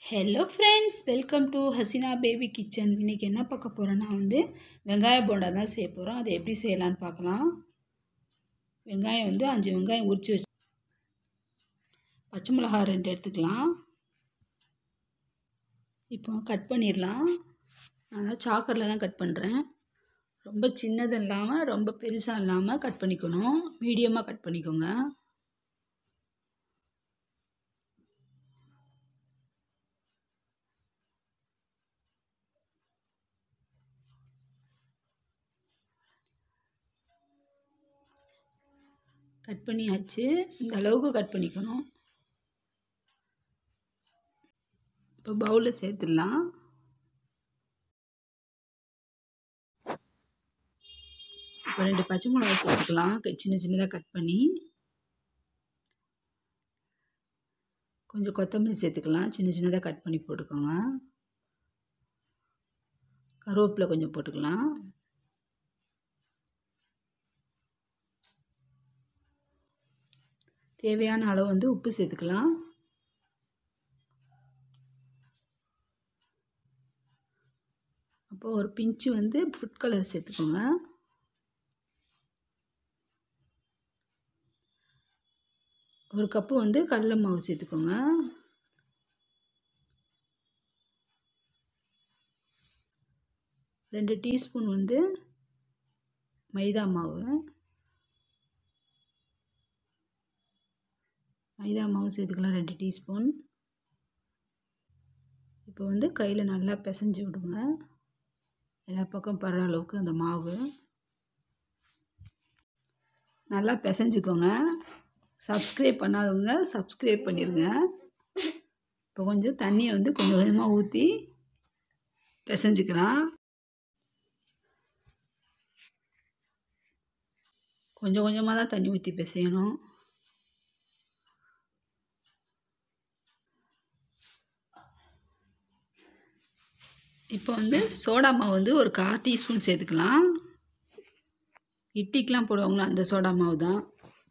hello friends welcome to Hasina baby kitchen இன்றைக்கி என்ன பார்க்க போகிறோன்னா வந்து வெங்காய போண்டா தான் செய்ய போகிறோம் அதை எப்படி செய்யலான்னு பார்க்கலாம் வெங்காயம் வந்து அஞ்சு வெங்காயம் உரித்து வச்சு பச்சை மிளகாய் ரெண்டு எடுத்துக்கலாம் இப்போ கட் பண்ணிடலாம் நான் சாக்கரில் தான் கட் பண்ணுறேன் ரொம்ப சின்னது இல்லாமல் ரொம்ப பெருசாக இல்லாமல் கட் பண்ணிக்கணும் மீடியமாக கட் பண்ணிக்கோங்க கட் பண்ணியாச்சு இந்த அளவுக்கு கட் பண்ணிக்கணும் இப்போ பவுலில் சேர்த்துடலாம் இப்போ ரெண்டு பச்சை மிளகா சேர்த்துக்கலாம் சின்ன சின்னதாக கட் பண்ணி கொஞ்சம் கொத்தமல்லி சேர்த்துக்கலாம் சின்ன சின்னதாக கட் பண்ணி போட்டுக்கோங்க கருவேப்பிலை கொஞ்சம் போட்டுக்கலாம் தேவையான அளவு வந்து உப்பு சேர்த்துக்கலாம் அப்போது ஒரு பிஞ்சு வந்து ஃபுட் கலர் சேர்த்துக்கோங்க ஒரு கப்பு வந்து கடலை மாவு சேர்த்துக்கோங்க ரெண்டு டீஸ்பூன் வந்து மைதா மாவு மைதா மாவு சேர்த்துக்கலாம் ரெண்டு டீஸ்பூன் இப்போ வந்து கையில் நல்லா பிசைஞ்சு விடுங்க எல்லா பக்கம் படுற அளவுக்கு அந்த மாவு நல்லா பிசைஞ்சுக்கோங்க சப்ஸ்கிரைப் பண்ணாதவங்க சப்ஸ்கிரைப் பண்ணிடுங்க இப்போ கொஞ்சம் தண்ணியை வந்து கொஞ்சம் கொஞ்சமாக ஊற்றி பிசைஞ்சுக்கலாம் கொஞ்சம் கொஞ்சமாக தான் தண்ணி ஊற்றி பிசையணும் இப்போ வந்து சோடா மாவு வந்து ஒரு கால் டீஸ்பூன் சேர்த்துக்கலாம் இட்லிக்கெலாம் போடுவாங்களோ அந்த சோடா மாவு தான்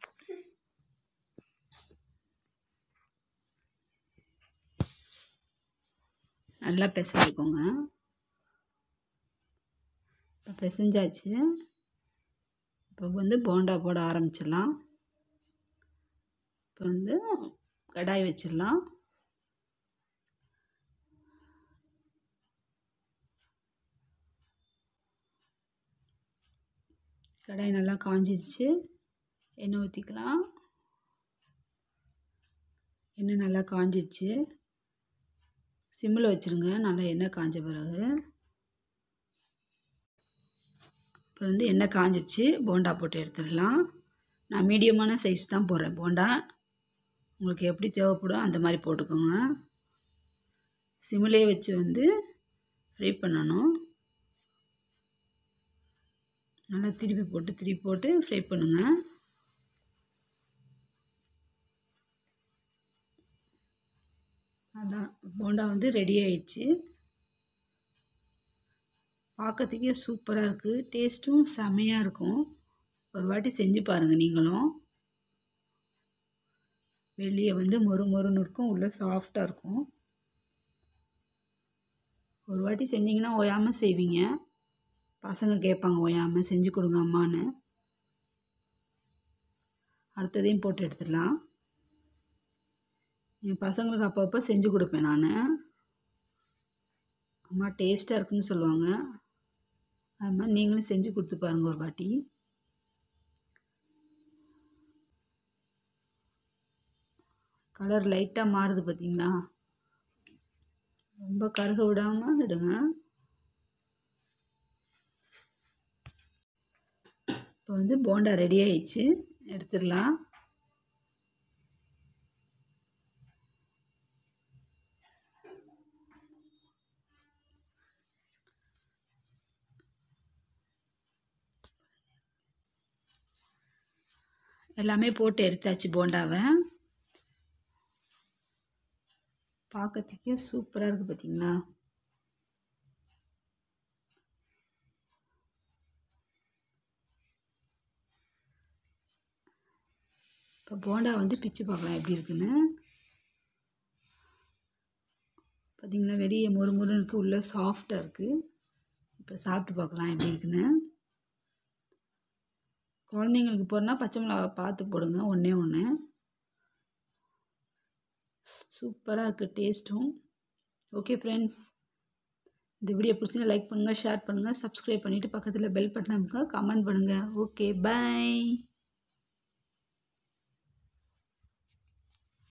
நல்லா பிசைஞ்சுக்கோங்க இப்போ பிசைஞ்சாச்சு இப்போ வந்து போண்டா போட ஆரம்பிச்சிடலாம் இப்போ வந்து கடாய் வச்சிடலாம் கடாய் நல்லா காஞ்சிருச்சு எண்ணெய் ஊற்றிக்கலாம் எண்ணெய் நல்லா காஞ்சிருச்சு சிம்மில் வச்சுருங்க நல்லா எண்ணெய் காஞ்ச பிறகு இப்போ வந்து எண்ணெய் காஞ்சிருச்சு போண்டா போட்டு எடுத்துடலாம் நான் மீடியமான சைஸ் தான் போடுறேன் போண்டா உங்களுக்கு எப்படி தேவைப்படும் அந்த மாதிரி போட்டுக்கோங்க சிம்மிலே வச்சு வந்து ஃப்ரை பண்ணணும் நல்லா திருப்பி போட்டு திருப்பி போட்டு ஃப்ரை பண்ணுங்கள் அதான் போண்டா வந்து ரெடி ஆயிடுச்சு பார்க்கறதுக்கே சூப்பராக இருக்குது டேஸ்ட்டும் செமையாக இருக்கும் ஒரு வாட்டி செஞ்சு பாருங்கள் நீங்களும் வெளியே வந்து மொறு மொறுன்னு இருக்கும் உள்ளே சாஃப்டாக இருக்கும் ஒரு வாட்டி செஞ்சிங்கன்னா ஓயாமல் செய்வீங்க பசங்க கேட்பாங்க ஓயாமல் செஞ்சு கொடுங்க அம்மான்னு அடுத்ததையும் போட்டு எடுத்துடலாம் என் பசங்களுக்கு அப்பப்போ செஞ்சு கொடுப்பேன் நான் அம்மா டேஸ்ட்டாக இருக்குன்னு சொல்லுவாங்க அது மாதிரி நீங்களும் செஞ்சு கொடுத்து பாருங்கள் ஒரு வாட்டி கலர் லைட்டாக மாறுது பார்த்தீங்களா ரொம்ப கருக விடாமல் இடுங்க இப்போ வந்து போண்டா ரெடி ஆயிடுச்சு எடுத்துடலாம் எல்லாமே போட்டு எடுத்தாச்சு போண்டாவை பார்க்கறதுக்கே சூப்பராக இருக்குது பார்த்தீங்களா இப்போ போண்டா வந்து பிச்சு பார்க்கலாம் எப்படி இருக்குன்னு பார்த்திங்களா வெளியே மொறு மொறுன்னு இருக்குது உள்ளே சாஃப்டாக இருக்குது இப்போ சாப்பிட்டு பார்க்கலாம் எப்படி இருக்குன்னு குழந்தைங்களுக்கு போடுறனா பச்சை மிளகா பார்த்து போடுங்க ஒன்றே ஒன்று சூப்பராக இருக்குது டேஸ்ட்டும் ஓகே ஃப்ரெண்ட்ஸ் இந்த வீடியோ பிடிச்சிருந்தா லைக் பண்ணுங்கள் ஷேர் பண்ணுங்கள் சப்ஸ்கிரைப் பண்ணிவிட்டு பக்கத்தில் பெல் பட்டன் அமுக்க கமெண்ட் பண்ணுங்கள் ஓகே பை